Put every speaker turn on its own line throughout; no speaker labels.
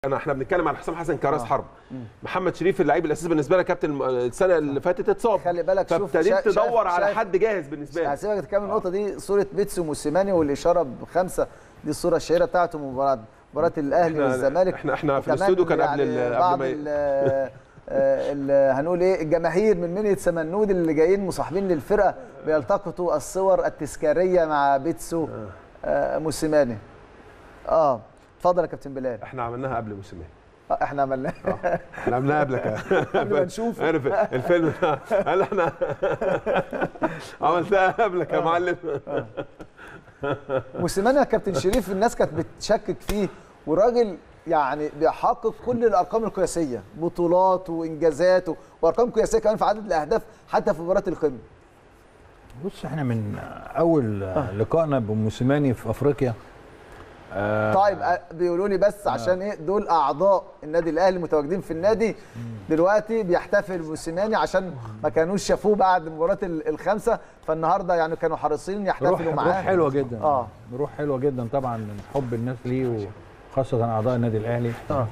انا احنا بنتكلم على حسام حسن كراس حرب محمد شريف اللعيب الاساسي بالنسبه لك كابتن السنه اللي فاتت اتصاب
خلي بالك شوف
فابتديت
شا- شايف-
تدور على
شايف-
حد جاهز بالنسبه لك
هسيبك تكمل النقطه دي صوره بيتسو موسيماني والاشاره بخمسه دي الصوره الشهيره بتاعته مباراه مباراه الاهلي
إحنا-
والزمالك
إحنا- إحنا في
وكمان
الاستوديو كان قبل
يعني
ال- قبل
بعض
ما ي-
ال- آه، ال- هنقول ايه الجماهير من منية سمنود اللي جايين مصاحبين للفرقه بيلتقطوا الصور التذكاريه مع بيتسو آه، موسيماني اه اتفضل يا كابتن بلال
احنا عملناها قبل موسيماني
آه، احنا عملناه
احنا عملناها قبلك
قبل ما نشوفه.
عارف الفيلم ده قال احنا عملتها قبلك يا معلم
موسيماني يا كابتن شريف الناس كانت بتشكك فيه وراجل يعني بيحقق كل الارقام القياسيه بطولات وانجازات وارقام قياسيه كمان في عدد الاهداف حتى في مباراه القمه
بص احنا من اول لقائنا بموسيماني في افريقيا آه،
طيب أ- بيقولوا لي بس عشان ايه دول اعضاء النادي الاهلي متواجدين في النادي دلوقتي بيحتفل موسيماني عشان ما كانوش شافوه بعد مباراه ال- الخمسه فالنهارده يعني كانوا حريصين
روح
يحتفلوا
روح
معاه
حلوه جدا
اه
روح حلوه جدا طبعا من حب الناس ليه وخاصه اعضاء النادي الاهلي
اه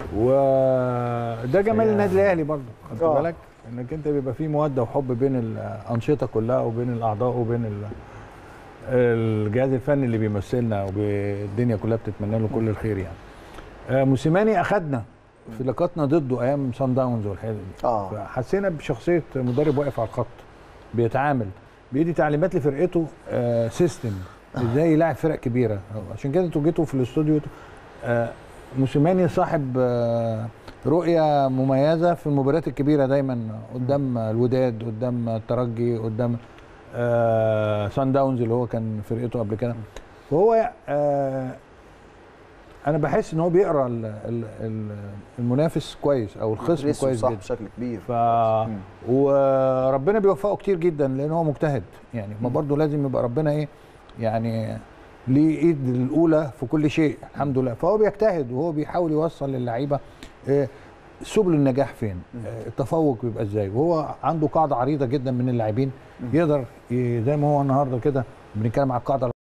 وده جمال النادي الاهلي برضه خدت
آه.
بالك انك انت بيبقى في موده وحب بين الانشطه كلها وبين الاعضاء وبين ال- الجهاز الفني اللي بيمثلنا والدنيا كلها بتتمنى له كل الخير يعني آه، موسيماني اخدنا في لقاءاتنا ضده ايام سان داونز والحاجات دي
اه
فحسينا بشخصيه مدرب واقف على الخط بيتعامل بيدي تعليمات لفرقته آه سيستم ازاي يلاعب فرق كبيره عشان كده انتوا جيتوا في الاستوديو آه موسيماني صاحب آه رؤيه مميزه في المباريات الكبيره دايما قدام الوداد قدام الترجي قدام آه سان داونز اللي هو كان فرقته قبل كده وهو آه انا بحس ان هو بيقرا ال- ال- ال- المنافس كويس او الخصم
ريسو
كويس
صح
جدا
بشكل كبير
ف وربنا بيوفقه كتير جدا لان هو مجتهد يعني ما برضه لازم يبقى ربنا ايه يعني ليه ايد الاولى في كل شيء الحمد لله فهو بيجتهد وهو بيحاول يوصل للعيبه إيه، سبل النجاح فين آه، التفوق بيبقى ازاي وهو عنده قاعده عريضه جدا من اللاعبين يقدر ي- زي ما هو النهارده كده بنتكلم على القاعده